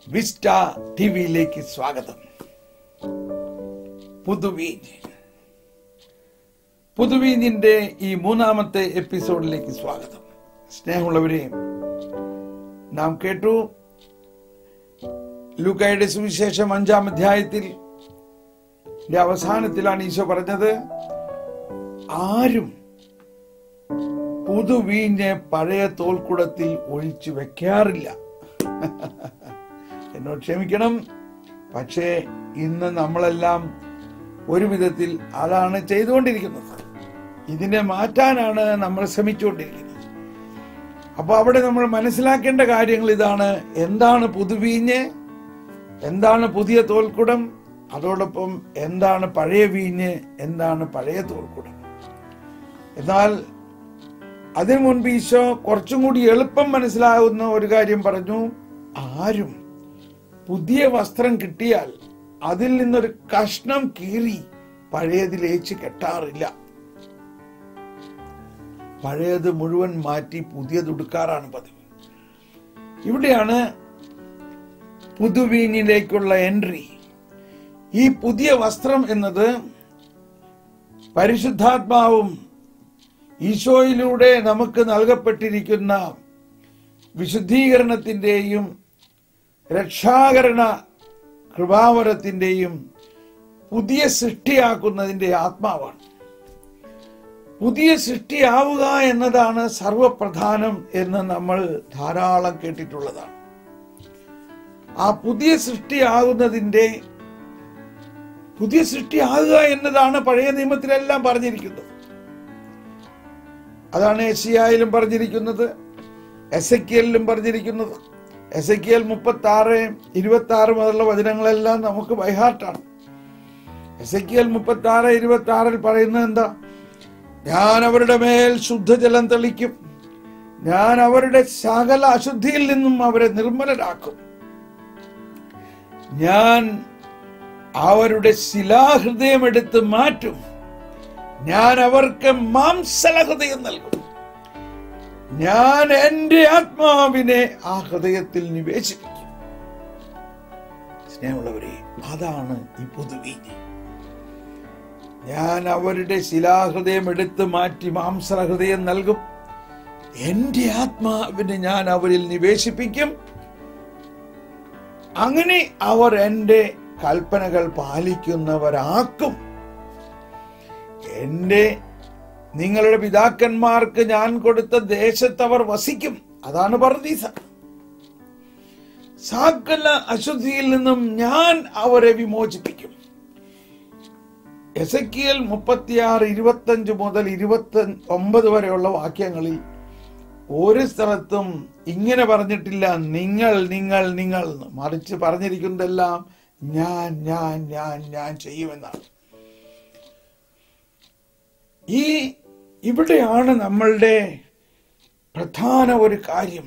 Vista T വിയിലേക്ക് സ്വാഗതം പുതുവീഞ്ഞ് പുതുവീഞ്ഞിന്റെ ഈ മൂന്നാമത്തെ എപ്പിസോഡിലേക്ക് സ്വാഗതം സ്നേഹമുള്ളവരെ നാം കേട്ടു ലൂക്കായുടെ സുവിശേഷം അഞ്ചാം അധ്യായത്തിൽ ഇതിന്റെ അവസാനത്തിലാണ് ഈശോ പറഞ്ഞത് ആരും പുതുവീഞ്ഞ് പഴയ തോൽക്കുടത്തിൽ ഒഴിച്ചു വെക്കാറില്ല എന്നോട് ക്ഷമിക്കണം പക്ഷേ ഇന്ന് നമ്മളെല്ലാം ഒരു വിധത്തിൽ അതാണ് ചെയ്തുകൊണ്ടിരിക്കുന്നത് ഇതിനെ മാറ്റാനാണ് നമ്മൾ ശ്രമിച്ചുകൊണ്ടിരിക്കുന്നത് അപ്പൊ അവിടെ നമ്മൾ മനസ്സിലാക്കേണ്ട കാര്യങ്ങൾ ഇതാണ് എന്താണ് പുതുവീഞ്ഞ് എന്താണ് പുതിയ തോൽക്കുടം അതോടൊപ്പം എന്താണ് പഴയ വീഞ്ഞ് എന്താണ് പഴയ തോൽക്കുടം എന്നാൽ അതിനു മുൻപ് ഈശോ കുറച്ചും കൂടി എളുപ്പം മനസ്സിലാകുന്ന ഒരു കാര്യം പറഞ്ഞു ആരും പുതിയ വസ്ത്രം കിട്ടിയാൽ അതിൽ നിന്നൊരു കഷ്ണം കീറി പഴയതിലേച്ച് കെട്ടാറില്ല പഴയത് മുഴുവൻ മാറ്റി പുതിയത് ഉടുക്കാറാണ് പതിവ് ഇവിടെയാണ് പുതുവീഞ്ഞിലേക്കുള്ള എൻട്രി ഈ പുതിയ വസ്ത്രം എന്നത് പരിശുദ്ധാത്മാവും ഈശോയിലൂടെ നമുക്ക് നൽകപ്പെട്ടിരിക്കുന്ന വിശുദ്ധീകരണത്തിന്റെയും രക്ഷാകരണ കൃപാവരത്തിന്റെയും പുതിയ സൃഷ്ടിയാക്കുന്നതിന്റെ ആത്മാവാണ് പുതിയ സൃഷ്ടിയാവുക എന്നതാണ് സർവപ്രധാനം എന്ന് നമ്മൾ ധാരാളം കേട്ടിട്ടുള്ളതാണ് ആ പുതിയ സൃഷ്ടിയാകുന്നതിന്റെ പുതിയ സൃഷ്ടിയാകുക എന്നതാണ് പഴയ നിയമത്തിലെല്ലാം പറഞ്ഞിരിക്കുന്നത് അതാണ് എസിയായാലും പറഞ്ഞിരിക്കുന്നത് എസ് എക്കിയലിലും പറഞ്ഞിരിക്കുന്നത് എസ് എക്കിയൽ മുപ്പത്തി ആറ് ഇരുപത്തി ആറ് മുതലുള്ള വചനങ്ങളെല്ലാം നമുക്ക് ബൈഹാർട്ടാണ് എസ് എക്കിയൽ മുപ്പത്തി ആറ് ഇരുപത്തി ആറിൽ പറയുന്നത് എന്താ ഞാൻ അവരുടെ മേൽ ശുദ്ധജലം തെളിക്കും ഞാൻ അവരുടെ സകല അശുദ്ധിയിൽ നിന്നും അവരെ നിർമ്മലരാക്കും ഞാൻ അവരുടെ ശിലാഹൃദയം എടുത്ത് മാറ്റും ഞാൻ അവർക്ക് മാംസല ഹൃദയം നൽകും ഞാൻ എന്റെ ആത്മാവിനെ ആ ഹൃദയത്തിൽ നിവേശിപ്പിക്കും സ്നേഹമുള്ളവരെ അതാണ് ഈ പുതുവീഞ്ഞ് ഞാൻ അവരുടെ ശിലാഹൃദയം എടുത്ത് മാറ്റി മാംസല ഹൃദയം നൽകും എന്റെ ആത്മാവിനെ ഞാൻ അവരിൽ നിവേശിപ്പിക്കും അങ്ങനെ അവർ എന്റെ കൽപ്പനകൾ പാലിക്കുന്നവരാക്കും എന്റെ നിങ്ങളുടെ പിതാക്കന്മാർക്ക് ഞാൻ കൊടുത്ത ദേശത്ത് അവർ വസിക്കും അതാണ് പറദീസ സകല അശുദ്ധിയിൽ നിന്നും ഞാൻ അവരെ വിമോചിപ്പിക്കും എസക്കിയൽ മുപ്പത്തിയാറ് ഇരുപത്തഞ്ച് മുതൽ ഇരുപത്തി ഒമ്പത് വരെയുള്ള വാക്യങ്ങളിൽ ഒരു സ്ഥലത്തും ഇങ്ങനെ പറഞ്ഞിട്ടില്ല നിങ്ങൾ നിങ്ങൾ നിങ്ങൾ എന്ന്. മറിച്ച് പറഞ്ഞിരിക്കുന്നതെല്ലാം ഞാൻ ഞാൻ ഞാൻ ഞാൻ ചെയ്യുമെന്നാണ് ഈ ഇവിടെയാണ് നമ്മളുടെ പ്രധാന ഒരു കാര്യം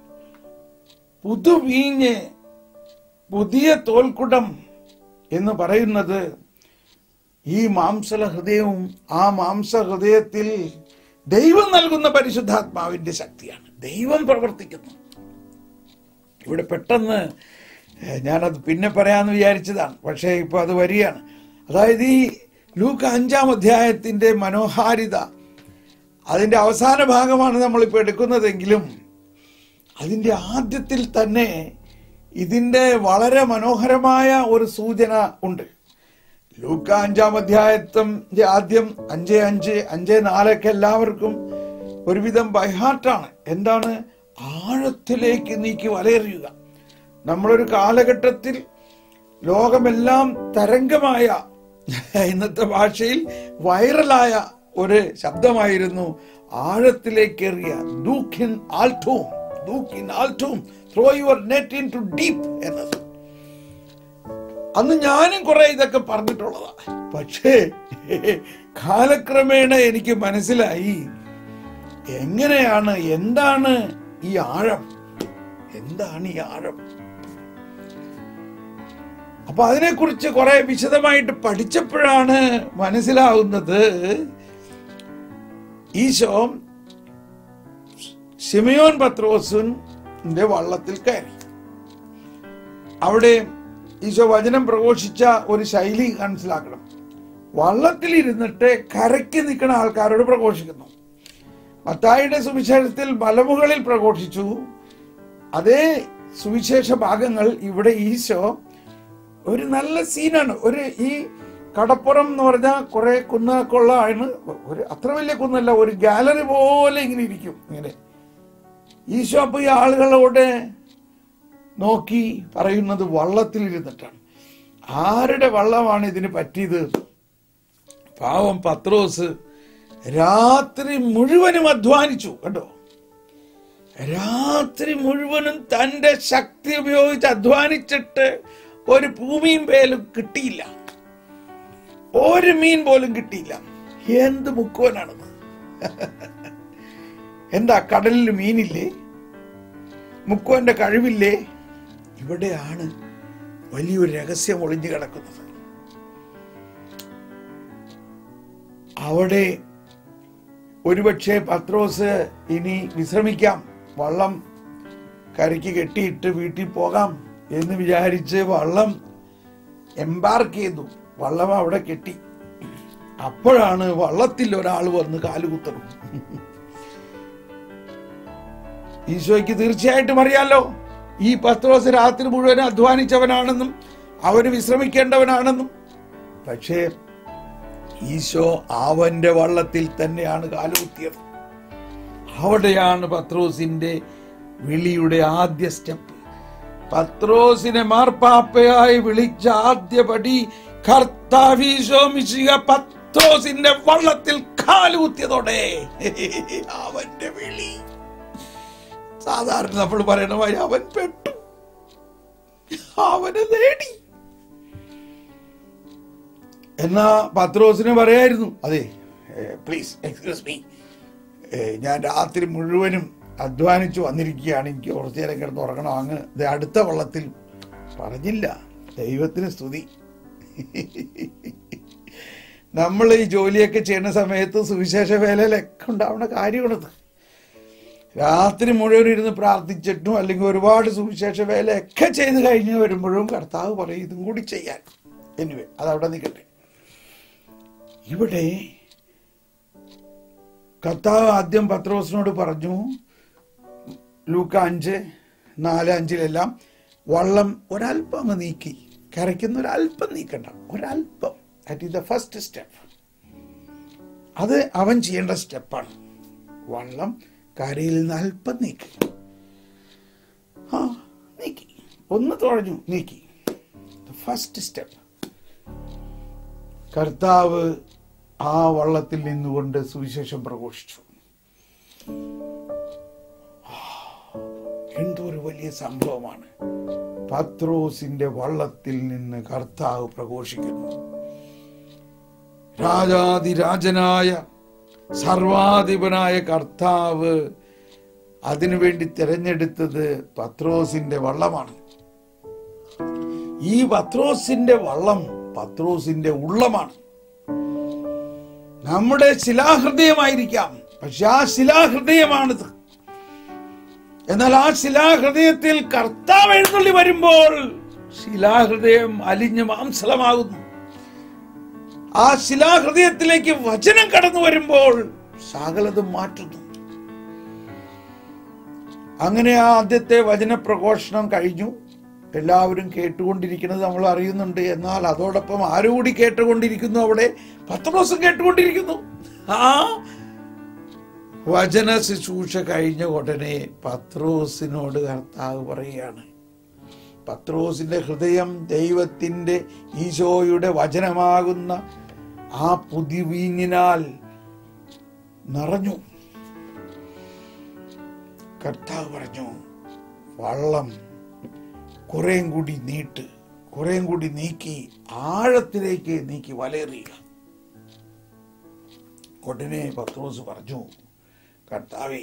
പുതുവീഞ്ഞ് പുതിയ തോൽക്കുടം എന്ന് പറയുന്നത് ഈ മാംസല ഹൃദയവും ആ മാംസ ഹൃദയത്തിൽ ദൈവം നൽകുന്ന പരിശുദ്ധാത്മാവിന്റെ ശക്തിയാണ് ദൈവം പ്രവർത്തിക്കുന്നു ഇവിടെ പെട്ടെന്ന് ഏഹ്, ഞാനത് പിന്നെ പറയാമെന്ന് വിചാരിച്ചതാണ് പക്ഷേ ഇപ്പൊ അത് വരികയാണ് അതായത് ഈ ലൂക്ക അഞ്ചാം അധ്യായത്തിന്റെ മനോഹാരിത അതിന്റെ അവസാന ഭാഗമാണ് നമ്മളിപ്പോൾ എടുക്കുന്നതെങ്കിലും അതിന്റെ ആദ്യത്തിൽ തന്നെ ഇതിന്റെ വളരെ മനോഹരമായ ഒരു സൂചന ഉണ്ട് ലൂക്ക അഞ്ചാം അധ്യായത്തിന്റെ ആദ്യം അഞ്ച് അഞ്ച് അഞ്ച് നാലൊക്കെ എല്ലാവർക്കും ഒരുവിധം ബൈഹാർട്ടാണ് എന്താണ് ആഴത്തിലേക്ക് നീക്കി വലയെറിയുക നമ്മളൊരു കാലഘട്ടത്തിൽ ലോകമെല്ലാം തരംഗമായ ഇന്നത്തെ ഭാഷയിൽ വൈറലായ ഒരു ശബ്ദമായിരുന്നു ആഴത്തിലേക്കെറിയ ദൂഖിൻ ആൾട്ടൂം ദൂഖിൻ ആൾട്ടൂം throw your net into deep എന്നത് അന്ന് ഞാനും കുറെ ഇതൊക്കെ പറഞ്ഞിട്ടുള്ളതാ പക്ഷേ കാലക്രമേണ എനിക്ക് മനസ്സിലായി എങ്ങനെയാണ് എന്താണ് ഈ ആഴം എന്താണ് ഈ ആഴം അപ്പൊ അതിനെക്കുറിച്ച് കുറെ വിശദമായിട്ട് പഠിച്ചപ്പോഴാണ് മനസ്സിലാവുന്നത് ഈശോ സിമിയോൻ പത്രോസിന്റെ വള്ളത്തിൽ കയറി അവിടെ ഈശോ വചനം പ്രഘോഷിച്ച ഒരു ശൈലി മനസ്സിലാക്കണം വള്ളത്തിൽ ഇരുന്നിട്ട് കരയ്ക്ക് നിൽക്കുന്ന ആൾക്കാരോട് പ്രഘോഷിക്കുന്നു മത്തായിയുടെ സുവിശേഷത്തിൽ മലമുകളിൽ പ്രഘോഷിച്ചു അതേ സുവിശേഷ ഭാഗങ്ങൾ ഇവിടെ ഈശോ ഒരു നല്ല സീനാണ് ഒരു ഈ കടപ്പുറം എന്ന് പറഞ്ഞാൽ കുറെ കുന്നൊക്കെ ഉള്ള ആണ് ഒരു അത്ര വലിയ കുന്നല്ല ഒരു ഗാലറി പോലെ ഇങ്ങനെ ഇരിക്കും ഇങ്ങനെ ഈശോ അപ്പൊ ഈ ആളുകളോട് നോക്കി പറയുന്നത് വള്ളത്തിൽ ഇരുന്നിട്ടാണ് ആരുടെ വള്ളമാണ് ഇതിന് പറ്റിയത് പാവം പത്രോസ് രാത്രി മുഴുവനും അധ്വാനിച്ചു കണ്ടോ രാത്രി മുഴുവനും തന്റെ ശക്തി ഉപയോഗിച്ച് അധ്വാനിച്ചിട്ട് ഒരു ഭൂമിയും പേലും കിട്ടിയില്ല ഒരു മീൻ പോലും കിട്ടിയില്ല എന്ത് മുക്കുവനാണെന്ന് എന്താ കടലിൽ മീനില്ലേ മുക്കുവന്റെ കഴിവില്ലേ ഇവിടെയാണ് വലിയൊരു രഹസ്യം ഒളിഞ്ഞു കിടക്കുന്നത് അവിടെ ഒരുപക്ഷെ പത്രോസ് ഇനി വിശ്രമിക്കാം വള്ളം കരയ്ക്ക് കെട്ടിയിട്ട് വീട്ടിൽ പോകാം എന്ന് വിചാരിച്ച് വള്ളം എംബാർക്ക് ചെയ്തു വള്ളം അവിടെ കെട്ടി അപ്പോഴാണ് വള്ളത്തിൽ ഒരാൾ വന്ന് കാലുകുത്തണം ഈശോയ്ക്ക് തീർച്ചയായിട്ടും അറിയാലോ ഈ പത്രോസ് രാത്രി മുഴുവൻ അധ്വാനിച്ചവനാണെന്നും അവന് വിശ്രമിക്കേണ്ടവനാണെന്നും പക്ഷേ ഈശോ അവന്റെ വള്ളത്തിൽ തന്നെയാണ് കാലുകുത്തിയത് അവിടെയാണ് പത്രോസിന്റെ വിളിയുടെ ആദ്യ സ്റ്റെപ്പ് പത്രോസിനെ മാർപ്പാപ്പയായി വിളിച്ച ആദ്യ പടി കർത്താവീശോ മിശിക പത്രോസിന്റെ വള്ളത്തിൽ കാലുകുത്തിയതോടെ അവന്റെ വിളി സാധാരണ നമ്മൾ പറയണ മാതിരി അവൻ പെട്ടു അവനെ നേടി എന്നാ പത്രോസിന് പറയായിരുന്നു അതെ പ്ലീസ് എക്സ്ക്യൂസ് മീ ഞാൻ രാത്രി മുഴുവനും അധ്വാനിച്ചു വന്നിരിക്കുകയാണ് എനിക്ക് കുറച്ചു നേരം കിടന്ന് ഉറങ്ങണം അങ്ങ് ഇത് അടുത്ത വള്ളത്തിൽ പറഞ്ഞില്ല ദൈവത്തിന് സ്തുതി നമ്മൾ ഈ ജോലിയൊക്കെ ചെയ്യുന്ന സമയത്ത് സുവിശേഷ വേലയിലൊക്കെ ഉണ്ടാവുന്ന കാര്യമാണത് രാത്രി മുഴുവൻ ഇരുന്ന് പ്രാർത്ഥിച്ചിട്ടും അല്ലെങ്കിൽ ഒരുപാട് സുവിശേഷ വേലയൊക്കെ ചെയ്ത് കഴിഞ്ഞ് വരുമ്പോഴും കർത്താവ് പറയും ഇതും കൂടി ചെയ്യാൻ എനിവേ അതവിടെ നിൽക്കട്ടെ ഇവിടെ കർത്താവ് ആദ്യം പത്രോസിനോട് പറഞ്ഞു ലൂക്ക അഞ്ച് നാല് അഞ്ചിലെല്ലാം വള്ളം ഒരല്പം അങ്ങ് നീക്കി കരയ്ക്കുന്ന ഒരല്പം നീക്കണ്ട ഒരല്പം that is the first step അത് അവൻ ചെയ്യേണ്ട സ്റ്റെപ്പാണ് വള്ളം കരയിൽ നിന്ന് അല്പം നീക്കി ആ നീക്കി ഒന്ന് തുഴഞ്ഞു നീക്കി ഫസ്റ്റ് സ്റ്റെപ്പ് കർത്താവ് ആ വള്ളത്തിൽ നിന്നുകൊണ്ട് സുവിശേഷം പ്രഘോഷിച്ചു എന്തൊരു വലിയ സംഭവമാണ് പത്രോസിന്റെ വള്ളത്തിൽ നിന്ന് കർത്താവ് പ്രഘോഷിക്കുന്നു രാജാതിരാജനായ സർവാധിപനായ കർത്താവ് അതിനുവേണ്ടി തിരഞ്ഞെടുത്തത് പത്രോസിന്റെ വള്ളമാണ് ഈ പത്രോസിന്റെ വള്ളം പത്രോസിന്റെ ഉള്ളമാണ് നമ്മുടെ ശിലാഹൃദയമായിരിക്കാം പക്ഷെ ആ ശിലാഹൃദയമാണിത് എന്നാൽ ആ ശിലാഹൃദയത്തിൽ കർത്താവ് എഴുന്നള്ളി വരുമ്പോൾ ശിലാഹൃദയം അലിഞ്ഞ് മാംസലമാകുന്നു ആ ശിലാഹൃദയത്തിലേക്ക് വചനം കടന്നു വരുമ്പോൾ സകലതും മാറ്റുന്നു അങ്ങനെ ആ ആദ്യത്തെ വചന പ്രഘോഷണം കഴിഞ്ഞു എല്ലാവരും കേട്ടുകൊണ്ടിരിക്കുന്നത് നമ്മൾ അറിയുന്നുണ്ട് എന്നാൽ അതോടൊപ്പം ആരുകൂടി കേട്ടുകൊണ്ടിരിക്കുന്നു അവിടെ പത്രോസും കേട്ടുകൊണ്ടിരിക്കുന്നു ആ വചന ശുശ്രൂഷ കഴിഞ്ഞ ഉടനെ പത്രോസിനോട് കർത്താവ് പറയുകയാണ് പത്രോസിന്റെ ഹൃദയം ദൈവത്തിന്റെ ഈശോയുടെ വചനമാകുന്ന ആ പുതിവീഞ്ഞിനാൽ നിറഞ്ഞു കർത്താവ് പറഞ്ഞു വള്ളം കുറേം കൂടി നീട്ട് കുറേം കൂടി നീക്കി ആഴത്തിലേക്ക് നീക്കി വലയെറിയുക ഉടനെ പത്രോസ് പറഞ്ഞു കർത്താവേ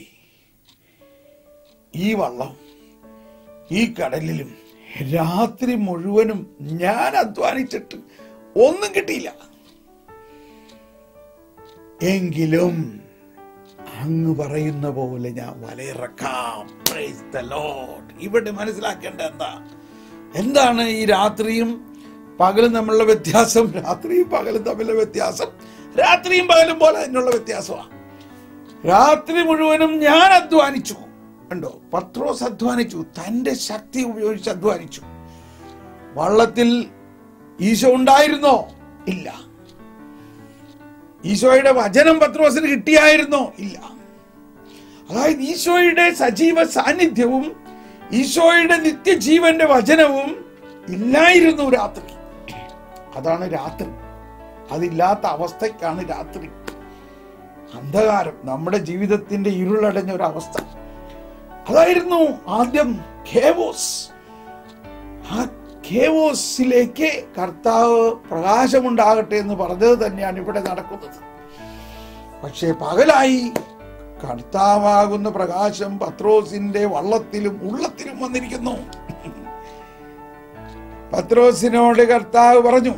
ഈ വള്ളം ഈ കടലിലും രാത്രി മുഴുവനും ഞാൻ അധ്വാനിച്ചിട്ട് ഒന്നും കിട്ടിയില്ല എങ്കിലും അങ്ങ് പറയുന്ന പോലെ ഞാൻ വലയിറക്കാം Praise the Lord. ഇവിടെ മനസ്സിലാക്കേണ്ട എന്താ എന്താണ് ഈ രാത്രിയും പകലും തമ്മിലുള്ള വ്യത്യാസം രാത്രിയും പകലും തമ്മിലുള്ള വ്യത്യാസം രാത്രിയും പകലും പോലെ അതിനുള്ള വ്യത്യാസമാണ് രാത്രി മുഴുവനും ഞാൻ അധ്വാനിച്ചു കണ്ടോ പത്രോസ് അധ്വാനിച്ചു തന്റെ ശക്തി ഉപയോഗിച്ച് അധ്വാനിച്ചു വള്ളത്തിൽ ഈശോ ഉണ്ടായിരുന്നോ ഇല്ല ഈശോയുടെ വചനം പത്രോസിന് കിട്ടിയായിരുന്നോ ഇല്ല അതായത് ഈശോയുടെ സജീവ സാന്നിധ്യവും ഈശോയുടെ നിത്യജീവന്റെ വചനവും ഇല്ലായിരുന്നു രാത്രി അതാണ് രാത്രി അതില്ലാത്ത അവസ്ഥയ്ക്കാണ് രാത്രി അന്ധകാരം നമ്മുടെ ജീവിതത്തിന്റെ ഇരുളടഞ്ഞ ഒരു അവസ്ഥ അതായിരുന്നു ആദ്യം ഖേവോസ് ആ ഖേവോസിലേക്ക് കർത്താവ് പ്രകാശമുണ്ടാകട്ടെ എന്ന് പറഞ്ഞത് തന്നെയാണ് ഇവിടെ നടക്കുന്നത് പക്ഷേ പകലായി കർത്താവാകുന്ന പ്രകാശം പത്രോസിന്റെ വള്ളത്തിലും ഉള്ളത്തിലും വന്നിരിക്കുന്നു പത്രോസിനോട് കർത്താവ് പറഞ്ഞു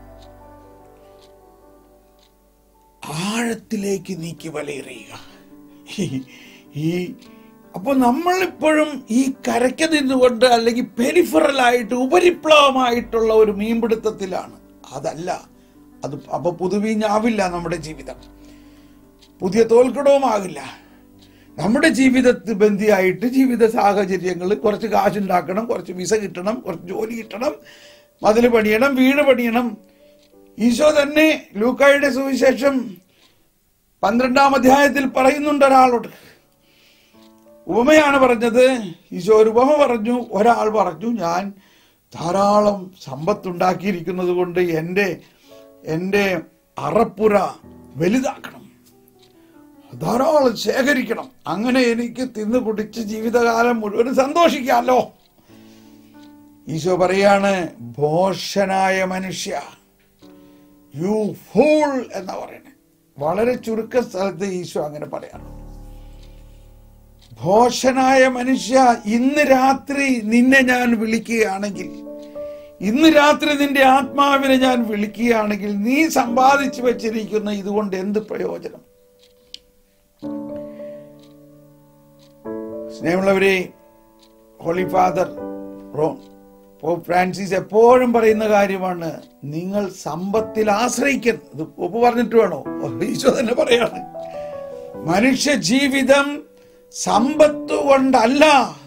ആഴത്തിലേക്ക് നീക്കി വലയെറിയുക ഈ- ഈ അപ്പോൾ നമ്മളിപ്പോഴും ഈ കരയ്ക്ക് നിന്നുകൊണ്ട് അല്ലെങ്കിൽ പെരിഫറലായിട്ട് ഉപരിപ്ലവമായിട്ടുള്ള ഒരു മീൻപിടുത്തത്തിലാണ് അതല്ല അത് അപ്പൊ പുതുവീഞ്ഞാവില്ല നമ്മുടെ ജീവിതം പുതിയ തോൽക്കടവുമാകില്ല നമ്മുടെ ജീവിതത്തിൽ ബന്ധിയായിട്ട് ജീവിത സാഹചര്യങ്ങൾ കുറച്ച് കാശുണ്ടാക്കണം കുറച്ച് വിസ കിട്ടണം കുറച്ച് ജോലി കിട്ടണം മതിൽ പണിയണം വീട് പണിയണം ഈശോ തന്നെ ലൂക്കായുടെ സുവിശേഷം പന്ത്രണ്ടാം അധ്യായത്തിൽ പറയുന്നുണ്ട് ഒരാളോട് ഉപമയാണ് പറഞ്ഞത് ഈശോ ഒരു ഉപമ പറഞ്ഞു ഒരാൾ പറഞ്ഞു ഞാൻ ധാരാളം സമ്പത്തുണ്ടാക്കിയിരിക്കുന്നത് കൊണ്ട് എൻ്റെ എൻ്റെ അറപ്പുര വലുതാക്കണം ധാരാളം ശേഖരിക്കണം അങ്ങനെ എനിക്ക് തിന്നു കുടിച്ച് ജീവിതകാലം മുഴുവൻ സന്തോഷിക്കാമല്ലോ ഈശോ പറയാണ് ഭോഷനായ മനുഷ്യ യു ഫൂൾ എന്നാ പറയണേ വളരെ ചുരുക്ക സ്ഥലത്ത് ഈശോ അങ്ങനെ പറയാണ് ഭോഷനായ മനുഷ്യ ഇന്ന് രാത്രി നിന്നെ ഞാൻ വിളിക്കുകയാണെങ്കിൽ ഇന്ന് രാത്രി നിന്റെ ആത്മാവിനെ ഞാൻ വിളിക്കുകയാണെങ്കിൽ നീ സമ്പാദിച്ചു വെച്ചിരിക്കുന്ന ഇതുകൊണ്ട് എന്ത് പ്രയോജനം സ്നേഹമുള്ളവരെ holy father Rome pope Francis എപ്പോഴും പറയുന്ന കാര്യമാണ് നിങ്ങൾ സമ്പത്തിൽ ആശ്രയിക്കരുത് ഇത് പോപ്പ് പറഞ്ഞിട്ട് വേണോ ഈശോ തന്നെ പറയാണ് മനുഷ്യ ജീവിതം സമ്പത്ത് കൊണ്ടല്ല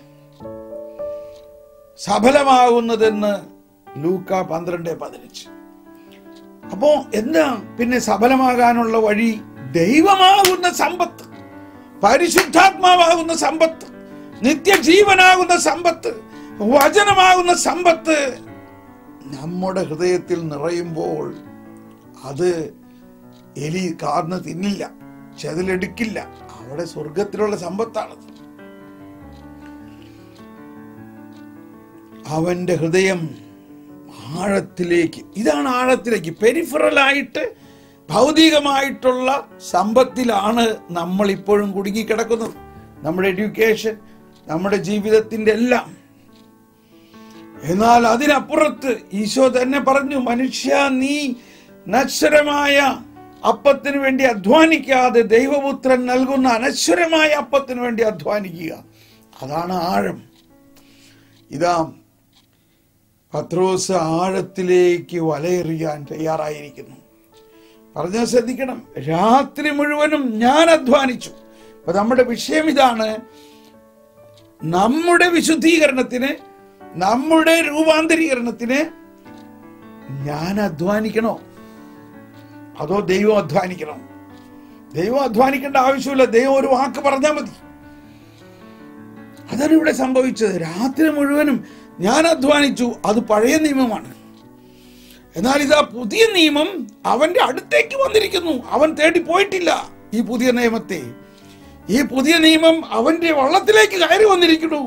സഫലമാകുന്നതെന്ന് ലൂക്ക പന്ത്രണ്ട് പതിനഞ്ച് അപ്പോ എന്താ പിന്നെ സഫലമാകാനുള്ള വഴി ദൈവമാകുന്ന സമ്പത്ത് പരിശുദ്ധാത്മാവാകുന്ന സമ്പത്ത് നിത്യജീവനാകുന്ന സമ്പത്ത് വചനമാകുന്ന സമ്പത്ത് നമ്മുടെ ഹൃദയത്തിൽ നിറയുമ്പോൾ അത് എലി കാർന്ന് തിന്നില്ല ചെതിലെടുക്കില്ല അവിടെ സ്വർഗത്തിലുള്ള സമ്പത്താണത് അവന്റെ ഹൃദയം ആഴത്തിലേക്ക് ഇതാണ് ആഴത്തിലേക്ക് പെരിഫറലായിട്ട് ഭൗതികമായിട്ടുള്ള സമ്പത്തിലാണ് നമ്മൾ ഇപ്പോഴും കുടുങ്ങിക്കിടക്കുന്നത് നമ്മുടെ എഡ്യൂക്കേഷൻ നമ്മുടെ ജീവിതത്തിന്റെ എല്ലാം എന്നാൽ അതിനപ്പുറത്ത് ഈശോ തന്നെ പറഞ്ഞു മനുഷ്യ നീ നശ്വരമായ അപ്പത്തിന് വേണ്ടി അധ്വാനിക്കാതെ ദൈവപുത്രൻ നൽകുന്ന അനശ്വരമായ അപ്പത്തിന് വേണ്ടി അധ്വാനിക്കുക അതാണ് ആഴം ഇതാ പത്രോസ് ആഴത്തിലേക്ക് വലയെറിയാൻ തയ്യാറായിരിക്കുന്നു പറഞ്ഞാൽ ശ്രദ്ധിക്കണം രാത്രി മുഴുവനും ഞാൻ അധ്വാനിച്ചു അപ്പൊ നമ്മുടെ വിഷയം ഇതാണ് നമ്മുടെ വിശുദ്ധീകരണത്തിന് നമ്മുടെ രൂപാന്തരീകരണത്തിന് ഞാൻ അധ്വാനിക്കണോ അതോ ദൈവം അധ്വാനിക്കണോ ദൈവം അധ്വാനിക്കേണ്ട ആവശ്യമില്ല ദൈവം ഒരു വാക്ക് പറഞ്ഞാൽ മതി അതാണ് ഇവിടെ സംഭവിച്ചത് രാത്രി മുഴുവനും ഞാൻ അധ്വാനിച്ചു അത് പഴയ നിയമമാണ് എന്നാൽ ഇതാ പുതിയ നിയമം അവന്റെ അടുത്തേക്ക് വന്നിരിക്കുന്നു അവൻ തേടി പോയിട്ടില്ല ഈ പുതിയ നിയമത്തെ ഈ പുതിയ നിയമം അവന്റെ വള്ളത്തിലേക്ക് കയറി വന്നിരിക്കുന്നു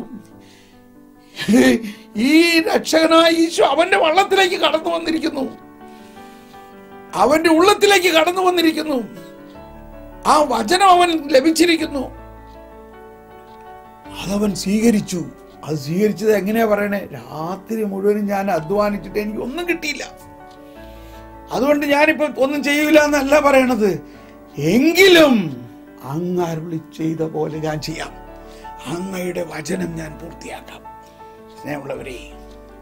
ഈ രക്ഷകനായ ഈശോ അവന്റെ വള്ളത്തിലേക്ക് കടന്നു വന്നിരിക്കുന്നു അവന്റെ ഉള്ളത്തിലേക്ക് കടന്നു വന്നിരിക്കുന്നു ആ വചനം അവൻ ലഭിച്ചിരിക്കുന്നു അതവൻ സ്വീകരിച്ചു അത് സ്വീകരിച്ചത് എങ്ങനെയാ പറയണേ രാത്രി മുഴുവനും ഞാൻ അധ്വാനിച്ചിട്ട് എനിക്ക് ഒന്നും കിട്ടിയില്ല അതുകൊണ്ട് ഞാനിപ്പോ ഒന്നും ചെയ്യൂല എന്നല്ല പറയണത് എങ്കിലും അങ്ങ് അരുളി ചെയ്ത പോലെ ഞാൻ ചെയ്യാം അങ്ങയുടെ വചനം ഞാൻ പൂർത്തിയാക്കാം സ്നേഹമുള്ളവരെ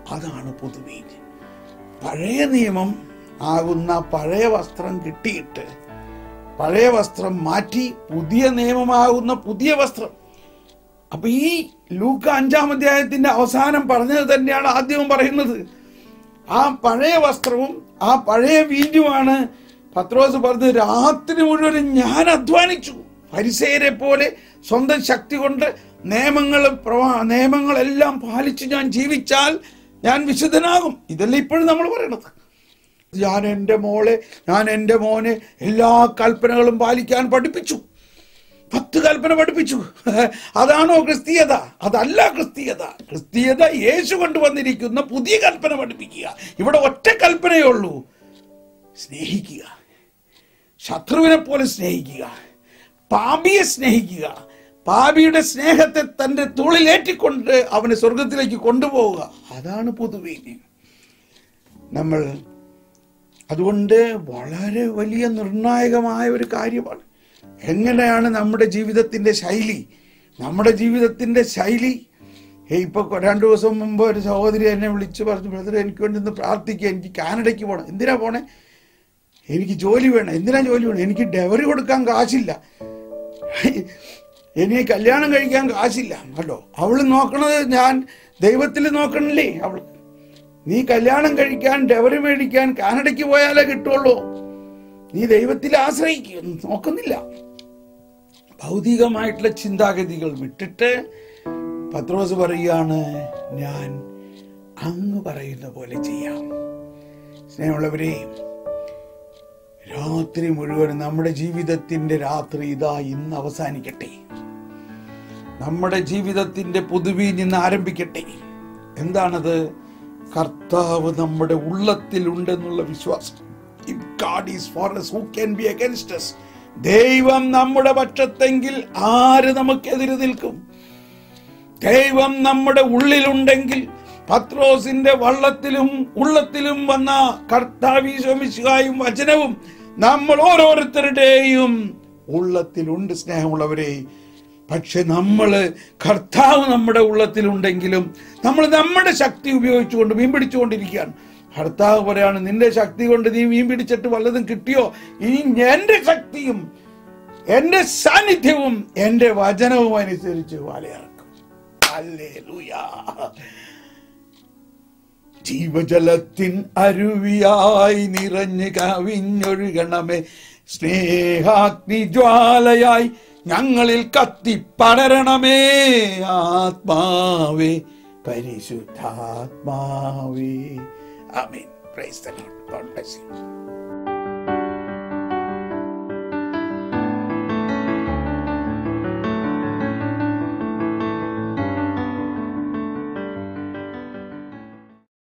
അതാണ് പുതുവീഞ്ഞ് പഴയ നിയമം ആകുന്ന പഴയ വസ്ത്രം കിട്ടിയിട്ട് പഴയ വസ്ത്രം മാറ്റി പുതിയ നിയമമാകുന്ന പുതിയ വസ്ത്രം അപ്പൊ ഈ ലൂക്ക അഞ്ചാം അധ്യായത്തിന്റെ അവസാനം പറഞ്ഞത് തന്നെയാണ് ആദ്യവും പറയുന്നത് ആ പഴയ വസ്ത്രവും ആ പഴയ വീഞ്ഞുമാണ് പത്രോസ് പറഞ്ഞത് രാത്രി മുഴുവൻ ഞാൻ അധ്വാനിച്ചു പരിസയരെ പോലെ സ്വന്തം ശക്തി കൊണ്ട് നിയമങ്ങളും പ്രവാ നിയമങ്ങളെല്ലാം പാലിച്ച് ഞാൻ ജീവിച്ചാൽ ഞാൻ വിശുദ്ധനാകും ഇതല്ലേ ഇപ്പോഴും നമ്മൾ പറയണത് ഞാൻ എൻ്റെ മോളെ ഞാൻ എൻ്റെ മോനെ എല്ലാ കൽപ്പനകളും പാലിക്കാൻ പഠിപ്പിച്ചു പത്ത് കൽപ്പന പഠിപ്പിച്ചു അതാണോ ക്രിസ്തീയത അതല്ല ക്രിസ്തീയത ക്രിസ്തീയത യേശു കൊണ്ടുവന്നിരിക്കുന്ന പുതിയ കൽപ്പന പഠിപ്പിക്കുക ഇവിടെ ഒറ്റ കൽപ്പനയേ ഉള്ളൂ സ്നേഹിക്കുക ശത്രുവിനെ പോലെ സ്നേഹിക്കുക പാപിയെ സ്നേഹിക്കുക പാപിയുടെ സ്നേഹത്തെ തൻ്റെ തുള്ളിലേറ്റിക്കൊണ്ട് അവനെ സ്വർഗത്തിലേക്ക് കൊണ്ടുപോവുക അതാണ് പുതുവീഞ്ഞ് നമ്മൾ അതുകൊണ്ട് വളരെ വലിയ നിർണായകമായ ഒരു കാര്യമാണ് എങ്ങനെയാണ് നമ്മുടെ ജീവിതത്തിൻ്റെ ശൈലി നമ്മുടെ ജീവിതത്തിൻ്റെ ശൈലി ഏയ് ഇപ്പൊ രണ്ടു ദിവസം മുമ്പ് ഒരു സഹോദരി എന്നെ വിളിച്ച് പറഞ്ഞു ബ്രദർ എനിക്ക് വേണ്ടി ഒന്ന് പ്രാർത്ഥിക്കുക എനിക്ക് കാനഡയ്ക്ക് പോകണം എന്തിനാ പോണേ എനിക്ക് ജോലി വേണം എന്തിനാ ജോലി വേണം എനിക്ക് ഡെവറി കൊടുക്കാൻ കാശില്ല എനിക്ക് കല്യാണം കഴിക്കാൻ കാശില്ല കേട്ടോ അവള് നോക്കണത് ഞാൻ ദൈവത്തിൽ നോക്കണില്ലേ അവൾ നീ കല്യാണം കഴിക്കാൻ ഡെവറി മേടിക്കാൻ കാനഡയ്ക്ക് പോയാലേ കിട്ടുള്ളൂ നീ ദൈവത്തിൽ ആശ്രയിക്കുക നോക്കുന്നില്ല ഭൗതികമായിട്ടുള്ള ചിന്താഗതികൾ വിട്ടിട്ട് പത്രോസ് പറയുകയാണ് ഞാൻ അങ്ങ് പറയുന്ന പോലെ ചെയ്യാം സ്നേഹമുള്ളവരെ രാത്രി മുഴുവൻ നമ്മുടെ ജീവിതത്തിന്റെ രാത്രി ഇതാ ഇന്ന് അവസാനിക്കട്ടെ നമ്മുടെ ജീവിതത്തിന്റെ പുതുവീഞ്ഞ് ഇന്ന് ആരംഭിക്കട്ടെ എന്താണത് കർത്താവ് നമ്മുടെ ഉള്ളത്തിലുണ്ടെന്നുള്ള വിശ്വാസം If God is for us, who can be against us? ദൈവം നമ്മുടെ പക്ഷത്തെങ്കിൽ ആര് നമുക്കെതിരെ നിൽക്കും ദൈവം നമ്മുടെ ഉള്ളിലുണ്ടെങ്കിൽ പത്രോസിന്റെ വള്ളത്തിലും ഉള്ളത്തിലും വന്ന കർത്താവീശ്വമിശുകായും വചനവും നമ്മൾ ഓരോരുത്തരുടെയും ഉള്ളത്തിലുണ്ട് സ്നേഹമുള്ളവരെ പക്ഷെ നമ്മൾ കർത്താവ് നമ്മുടെ ഉള്ളത്തിലുണ്ടെങ്കിലും നമ്മൾ നമ്മുടെ ശക്തി ഉപയോഗിച്ചുകൊണ്ട് മീൻ പിടിച്ചുകൊണ്ടിരിക്കുകയാണ് കർത്താവ് പറയാണ് നിന്റെ ശക്തി കൊണ്ട് നീ മീൻ പിടിച്ചിട്ട് വല്ലതും കിട്ടിയോ ഇനി എന്റെ ശക്തിയും എന്റെ സാന്നിധ്യവും എന്റെ വചനവും അനുസരിച്ച് വലയിറക്കും ഹല്ലേലൂയാ. ജീവജലത്തിൻ അരുവിയായി നിറഞ്ഞ് കവിഞ്ഞൊഴുകണമേ സ്നേഹാഗ്നി ജ്വാലയായി ഞങ്ങളിൽ കത്തി പടരണമേ ആത്മാവേ പരിശുദ്ധാത്മാവേ ആമേൻ praise the Lord God bless U